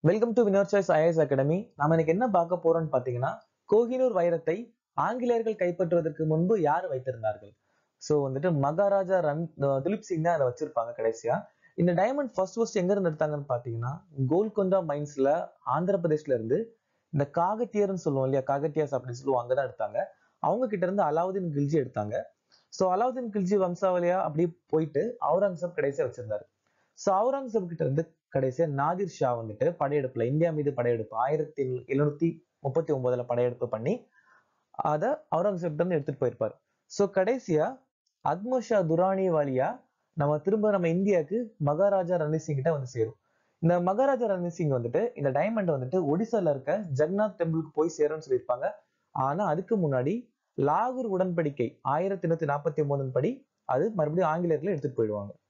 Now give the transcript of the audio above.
welcome to winner's choice IAS academy நாம இன்னைக்கு என்ன பார்க்க போறோம்னு பாத்தீங்கன்னா கோஹினூர் வைரத்தை ஆங்கிலேயர்கள் கைப்பற்றுவதற்கு முன்பு யார் வைத்திருந்தார்கள் சோ வந்துட்டு மகாராஜா ரன் அஹ் துலீப் சிங் தான் அதை வச்சிருப்பாங்க கடைசியா இந்த டைமண்ட் ஃபர்ஸ்ட் ஃபர்ஸ்ட் எங்க இருந்து எடுத்தாங்கன்னு பாத்தீங்கன்னா கோல்கொண்டா மைன்ஸ்ல ஆந்திர பிரதேஷ்ல இருந்து இந்த காகத்தியர்னு சொல்லுவோம் இல்லையா காகத்தியாஸ் அப்படின்னு சொல்லுவோம் அங்கதான் எடுத்தாங்க அவங்க கிட்ட இருந்து அலாவுதீன் கில்ஜி எடுத்தாங்க சோ அலாவுதீன் கில்ஜி வம்சாவளியா அப்படியே போயிட்டு அவுரங்கசீப் கடைசியா வச்சிருந்தாரு சோ அவுரங்கசீப் கிட்ட இருந்து கடைசியா நாதிர் ஷா வந்துட்டு படையெடுப்புல இந்தியா மீது படையெடுப்பு ஆயிரத்தி எழுநூத்தி முப்பத்தி ஒன்பதுல படையெடுப்பு பண்ணி அதை அவுரங்கசீப் இருந்து எடுத்துட்டு போயிருப்பாரு சோ கடைசியா அக்மர் ஷா துரானி வாலியா நம்ம திரும்ப நம்ம இந்தியாவுக்கு மகாராஜா ரன்வீர் சிங் கிட்ட வந்து சேரும் இந்த மகாராஜா ரன்வீர் சிங் வந்துட்டு இந்த டைமண்ட் வந்துட்டு ஒடிசால இருக்க ஜெகநாத் டெம்பிளுக்கு போய் சேரும்னு சொல்லியிருப்பாங்க ஆனா அதுக்கு முன்னாடி லாகூர் உடன்படிக்கை ஆயிரத்தி எண்ணூத்தி நாற்பத்தி ஒன்பதின் படி அது மறுபடியும் ஆங்கிலேயர்கள் எடுத்துட்டு போயிடுவாங்க